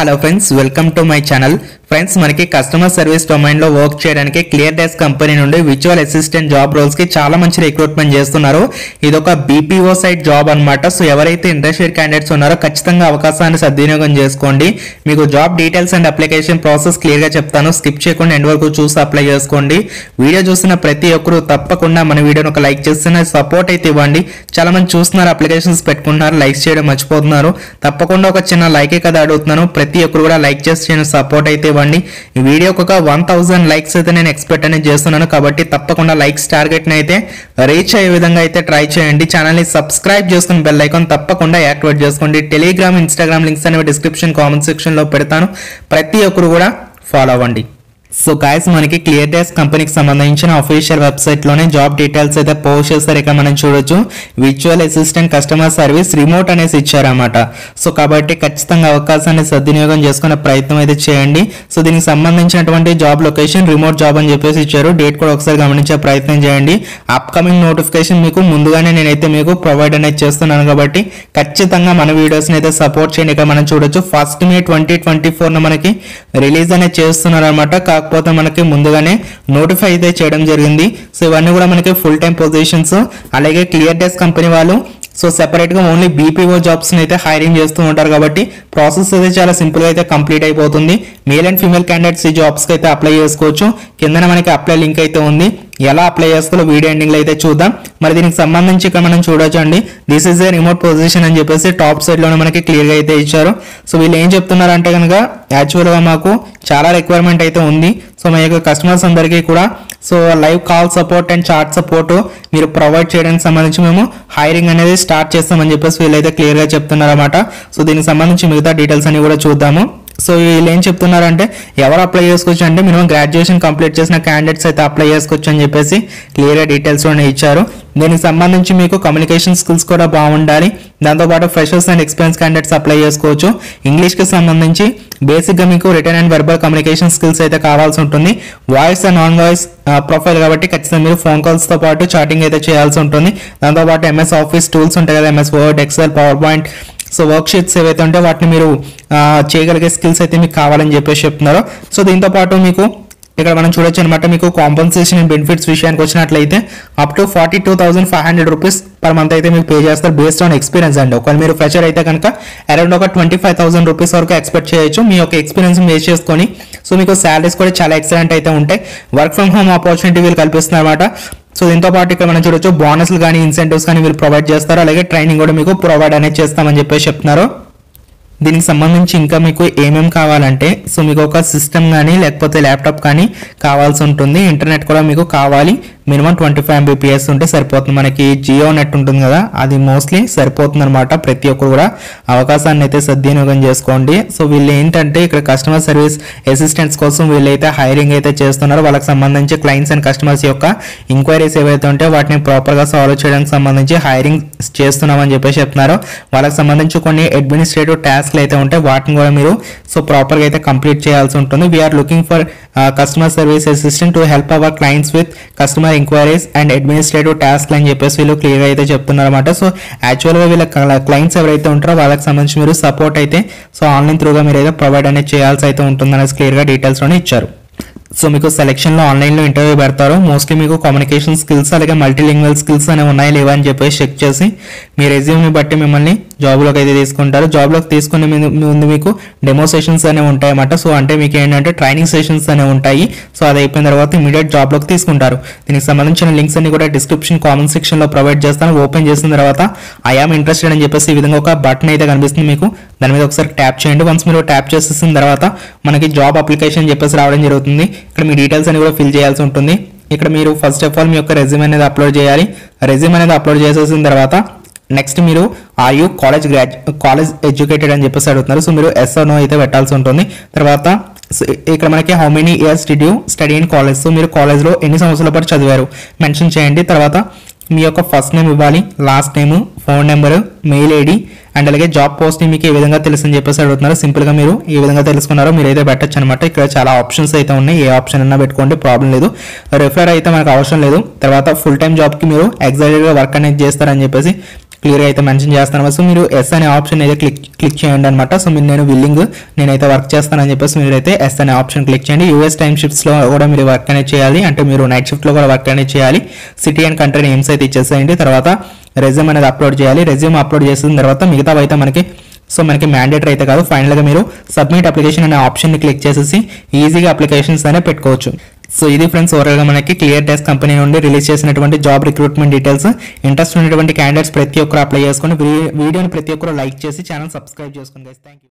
hello friends welcome to my channel friends మనకి customer service డొమైన్లో work చేయడానికి clear desk company నుండి visual assistant job రోల్స్కి చాలా మంచి రిక్రూట్మెంట్ చేస్తున్నారు ఇది ఒక బీపీఓ సైట్ జాబ్ అన్నమాట సో ఎవరైతే ఇంట్రెస్టెడ్ క్యాండిడేట్స్ ఉన్నారో ఖచ్చితంగా అవకాశాన్ని సద్వినియోగం చేసుకోండి మీకు job details and application process క్లియర్గా చెప్తాను స్కిప్ చేయకుండా ఎండ్ వరకు చూసి అప్లై చేసుకోండి వీడియో చూసిన ప్రతి ఒక్కరు తప్పకుండా మన వీడియోని ఒక లైక్ చేస్తున్న సపోర్ట్ అయితే ఇవ్వండి చాలా మంది చూస్తున్నారు అప్లికేషన్స్ పెట్టుకుంటున్నారు లైక్స్ చేయడం మర్చిపోతున్నారు తప్పకుండా ఒక చిన్న లైకే కదా అడుగుతున్నాను ప్రతి ఒక్కరు కూడా లైక్ చేసి చేయడం సపోర్ట్ అయితే ఇవ్వండి ఈ వీడియోకి ఒక వన్ థౌసండ్ లైక్స్ అయితే నేను ఎక్స్పెక్ట్ అనేది చేస్తున్నాను కాబట్టి తప్పకుండా లైక్స్ టార్గెట్ని అయితే రీచ్ అయ్యే విధంగా అయితే ట్రై చేయండి ఛానల్ని సబ్స్క్రైబ్ చేసుకుని బెల్ ఐకాన్ తప్పకుండా యాక్టివేట్ చేసుకోండి టెలిగ్రామ్ ఇన్స్టాగ్రామ్ లింక్స్ అనేవి డిస్క్రిప్షన్ కామెంట్ సెక్షన్లో పెడతాను ప్రతి ఒక్కరు కూడా ఫాలో అవ్వండి సో గాయస్ మనకి క్లియర్ డెస్క్ కంపెనీకి సంబంధించిన అఫీషియల్ వెబ్సైట్ లోనే జాబ్ డీటెయిల్స్ అయితే పోస్ట్ చేస్తారు ఇక మనం చూడొచ్చు visual assistant customer service remote అనేసి ఇచ్చారన్నమాట సో కాబట్టి ఖచ్చితంగా అవకాశాన్ని సద్వినియోగం చేసుకునే ప్రయత్నం అయితే చేయండి సో దీనికి సంబంధించినటువంటి జాబ్ లొకేషన్ రిమోట్ జాబ్ అని చెప్పేసి ఇచ్చారు డేట్ కూడా ఒకసారి గమనించే ప్రయత్నం చేయండి అప్కమింగ్ నోటిఫికేషన్ మీకు ముందుగానే నేనైతే మీకు ప్రొవైడ్ అనేది చేస్తున్నాను కాబట్టి ఖచ్చితంగా మన వీడియోస్ని అయితే సపోర్ట్ చేయండి ఇక మనం చూడొచ్చు ఫస్ట్ మే ట్వంటీ ట్వంటీ ఫోర్న మనకి రిలీజ్ అనేది చేస్తున్నారు అనమాట కాకపోతే మనకి ముందుగానే నోటిఫై అయితే చేయడం జరిగింది సో ఇవన్నీ కూడా మనకి ఫుల్ టైం పొజిషన్స్ అలాగే క్లియర్ డెస్క్ కంపెనీ వాళ్ళు సో సెపరేట్ గా ఓన్లీ బీపీఓ జాబ్స్ అయితే హైరింగ్ చేస్తూ ఉంటారు కాబట్టి ప్రాసెస్ అయితే చాలా సింపుల్ గా అయితే కంప్లీట్ అయిపోతుంది మేల్ అండ్ ఫీమేల్ క్యాండిడేట్స్ ఈ జాబ్స్ కి అయితే అప్లై చేసుకోవచ్చు కిందన మనకి అప్లై లింక్ అయితే ఉంది ఎలా అప్లై చేసుకోవాలో వీడియో ఎండింగ్ లో అయితే చూద్దాం మరి దీనికి సంబంధించి ఇక్కడ మనం చూడొచ్చు అండి this is a remote position అని చెప్పేసి టాప్ సైడ్ లోనే మనకి క్లియర్ గా అయితే ఇచ్చారు సో వీళ్ళు ఏం చెప్తున్నారు అంటే కనుక యాక్చువల్ గా మాకు చాలా రిక్వైర్మెంట్ అయితే ఉంది సో మా యొక్క కస్టమర్స్ అందరికీ కూడా so live call support and chat support మీరు ప్రొవైడ్ చేయడానికి సంబంధించి మేము హైరింగ్ అనేది స్టార్ట్ చేస్తామని చెప్పేసి వీళ్ళైతే క్లియర్ గా చెప్తున్నారు అనమాట సో దీనికి సంబంధించి మిగతా డీటెయిల్స్ అన్ని కూడా చూద్దాము సో వీళ్ళు ఏం చెప్తున్నారంటే ఎవరు అప్లై చేసుకోవచ్చు అంటే మినిమం గ్రాడ్యుయేషన్ కంప్లీట్ చేసిన క్యాండిడేట్స్ అయితే అప్లై చేసుకోవచ్చు అని చెప్పేసి క్లియర్గా డీటెయిల్స్ లోనే ఇచ్చారు దీనికి సంబంధించి మీకు కమ్యూనికేషన్ స్కిల్స్ కూడా బాగుండాలి దాంతోపాటు freshers and experience candidates apply చేసుకోవచ్చు ఇంగ్లీష్కి సంబంధించి బేసిక్గా మీకు written and verbal communication skills అయితే కావాల్సి ఉంటుంది voice and non voice profile కాబట్టి ఖచ్చితంగా మీరు ఫోన్ కాల్స్తో పాటు చాటింగ్ అయితే చేయాల్సి ఉంటుంది దాంతోపాటు ఎంఎస్ ఆఫీస్ టూల్స్ ఉంటాయి కదా MS Word Excel PowerPoint so worksheets ఏవైతే ఉంటే వాటిని మీరు ఆ, చేయగలిగే స్కిల్స్ అయితే మీకు కావాలని చెప్పేసి చెప్తున్నారు సో దీంతో పాటు మీకు ఇక్కడ మనం చూడొచ్చు అనమాట మీకు కాంపన్సేషన్ అండ్ బెనిఫిట్స్ విషయానికి వచ్చినట్లయితే up to forty two thousand five hundred rupees per month అయితే మీకు పే చేస్తారు బేస్డ్ ఆన్ ఎక్స్పీరియన్స్ అండి ఒకవేళ మీరు ఫ్రెషర్ అయితే కనుక అరౌండ్ ఒక ట్వంటీ ఫైవ్ థౌసండ్ రూపీస్ వరకు ఎక్స్పెక్ట్ చేయొచ్చు మీ యొక్క ఎక్స్పీరియన్స్ బేస్ చేసుకొని సో మీకు శాలరీస్ కూడా చాలా ఎక్సలెంట్ అయితే ఉంటాయి వర్క్ ఫ్రమ్ హోమ్ ఆపర్చునిటీ వీళ్ళు కల్పిస్తున్నారు అనమాట సో దీంతో పాటు ఇక్కడ మనం చూడొచ్చు బోనస్లు కానీ ఇన్సెంటివ్స్ కానీ వీళ్ళు ప్రొవైడ్ చేస్తారు అలాగే ట్రైనింగ్ కూడా మీకు ప్రొవైడ్ అనేది చేస్తామని చెప్పేసి చెప్తున్నారు దీనికి సంబంధించి ఇంకా మీకు ఏమేం కావాలంటే సో మీకు ఒక సిస్టమ్ కానీ లేకపోతే ల్యాప్టాప్ కానీ కావాల్సి ఉంటుంది ఇంటర్నెట్ కూడా మీకు కావాలి మినిమం ట్వంటీ ఫైవ్ ఎంబీపీఎస్ ఉంటే సరిపోతుంది మనకి జియో నెట్ ఉంటుంది కదా అది మోస్ట్లీ సరిపోతుంది అనమాట ప్రతి ఒక్కరు కూడా అవకాశాన్ని అయితే సద్వినియోగం చేసుకోండి సో వీళ్ళు ఏంటంటే ఇక్కడ కస్టమర్ సర్వీస్ అసిస్టెంట్స్ కోసం వీళ్ళైతే హైరింగ్ అయితే చేస్తున్నారు వాళ్ళకి సంబంధించి క్లయింట్స్ అండ్ కస్టమర్స్ యొక్క ఇంక్వైరీస్ ఏవైతే ఉంటే వాటిని ప్రాపర్గా సాల్వ్ చేయడానికి సంబంధించి హైరింగ్ చేస్తున్నామని చెప్పేసి చెప్తున్నారు వాళ్ళకి సంబంధించి కొన్ని అడ్మినిస్ట్రేటివ్ టాస్క్లు అయితే ఉంటాయి వాటిని కూడా మీరు సో ప్రాపర్గా అయితే కంప్లీట్ చేయాల్సి ఉంటుంది we're looking for customer service assistant to help our clients with customer enquiries and administrative task అని చెప్పేసి వీళ్ళు క్లియర్గా అయితే చెప్తున్నారు అనమాట సో యాక్చువల్గా వీళ్ళ క్లయింట్స్ ఎవరైతే ఉంటారో వాళ్ళకి సంబంధించి మీరు సపోర్ట్ అయితే సో ఆన్లైన్ త్రూగా మీరు అయితే ప్రొవైడ్ అనేది చేయాల్సి అయితే ఉంటుంది అనేసి క్లియర్గా డీటెయిల్స్లోనే ఇచ్చారు సో మీకు సెలెక్షన్లో ఆన్లైన్లో ఇంటర్వ్యూ పెడతారు మోస్ట్లీ మీకు కమ్యూనికేషన్ స్కిల్స్ అలాగే మల్టీలింగ్వల్ స్కిల్స్ అనేవి ఉన్నాయా లేవా అని చెప్పేసి చెక్ చేసి మీ రెజ్యూమ్ని బట్టి మిమ్మల్ని జాబ్లోకి అయితే తీసుకుంటారు జాబ్లోకి తీసుకునే ముందు ముందు మీకు డెమో సెషన్స్ అనేవి ఉంటాయన్నమాట సో అంటే మీకు ఏంటంటే ట్రైనింగ్ సెషన్స్ అనేవి ఉంటాయి సో అది అయిపోయిన తర్వాత ఇమీడియట్ జాబ్లోకి తీసుకుంటారు దీనికి సంబంధించిన లింక్స్ అన్ని కూడా డిస్క్రిప్షన్ కామెంట్ సెక్షన్లో ప్రొవైడ్ చేస్తాను ఓపెన్ చేసిన తర్వాత ఐ ఆమ్ ఇంట్రెస్టెడ్ అని చెప్పేసి ఈ విధంగా ఒక బటన్ అయితే కనిపిస్తుంది మీకు దాని మీద ఒకసారి ట్యాప్ చేయండి వన్స్ మీరు ట్యాప్ చేసేసిన తర్వాత మనకి జాబ్ అప్లికేషన్ చెప్పేసి రావడం జరుగుతుంది ఇక్కడ మీ డీటెయిల్స్ అన్ని కూడా ఫిల్ చేయాల్సి ఉంటుంది ఇక్కడ మీరు ఫస్ట్ ఆఫ్ ఆల్ మీ యొక్క రెజ్యూమ్ అనేది అప్లోడ్ చేయాలి రెజ్యూమ్ అనేది అప్లోడ్ చేసేసిన తర్వాత నెక్స్ట్ మీరు are you college grad college educated అని చెప్పేసి అడుగుతున్నారు సో మీరు ఎస్ నో అయితే పెట్టాల్సి ఉంటుంది తర్వాత సో ఇక్కడ మనకి how many years did you study in college so మీరు కాలేజ్లో ఎన్ని సంవత్సరాల పాటు చదివారు మెన్షన్ చేయండి తర్వాత మీ యొక్క ఫస్ట్ నేమ్ ఇవ్వాలి last name phone number mail ID and అలాగే జాబ్ పోస్ట్ మీకు ఏ విధంగా తెలుసు అని చెప్పేసి అడుగుతున్నారు సింపుల్ గా మీరు ఏ విధంగా తెలుసుకున్నారో మీరు అయితే పెట్టచ్చు అనమాట ఇక్కడ చాలా ఆప్షన్స్ అయితే ఉన్నాయి ఏ ఆప్షన్ అన్నా పెట్టుకోండి ప్రాబ్లం లేదు రెఫర్ అయితే మనకు అవసరం లేదు తర్వాత ఫుల్ టైం జాబ్ కి మీరు ఎగ్జాక్ట్ గా వర్క్ అనేది చేస్తారని చెప్పేసి క్లియర్ అయితే మెన్షన్ చేస్తాను సో మీరు ఎస్ అనే ఆప్షన్ అయితే క్లిక్ క్లిక్ చేయండి అనమాట సో మీరు నేను విల్లింగ్ నేనైతే వర్క్ చేస్తానని చెప్పేసి మీరైతే ఎస్ అనే ఆప్షన్ క్లిక్ చేయండి యూఎస్ టైం షిఫ్ట్స్లో కూడా మీరు వర్క్ అనేది చేయాలి అంటే మీరు నైట్ షిఫ్ట్లో కూడా వర్క్ అనేది చేయాలి సిటీ అండ్ కంట్రీ నేమ్స్ అయితే ఇచ్చేసేయండి తర్వాత రెజ్యూమ్ అనేది అప్లోడ్ చేయాలి రెజ్యూమ్ అప్లోడ్ చేసిన తర్వాత మిగతా అయితే మనకి సో మనకి మ్యాండేటరీ అయితే కాదు ఫైనల్గా మీరు సబ్మిట్ అప్లికేషన్ అనే ఆప్షన్ని క్లిక్ చేసేసి ఈజీగా అప్లికేషన్స్ అనేది పెట్టుకోవచ్చు సో ఇది ఫ్రెండ్స్ ఓవరాల్గా మనకి క్లియర్ డెస్క్ కంపెనీ నుండి రిలీజ్ చేసినటువంటి జాబ్ రిక్రూట్మెంట్ డీటెయిల్స్ ఇంట్రెస్ట్ ఉన్నటువంటి క్యాండిడేట్స్ ప్రతి ఒక్కరు అప్లై చేసుకొని వీడియోని ప్రతి ఒక్కరు లైక్ చేసి ఛానల్ సబ్స్క్రైబ్ చేసుకోండి థ్యాంక్ యూ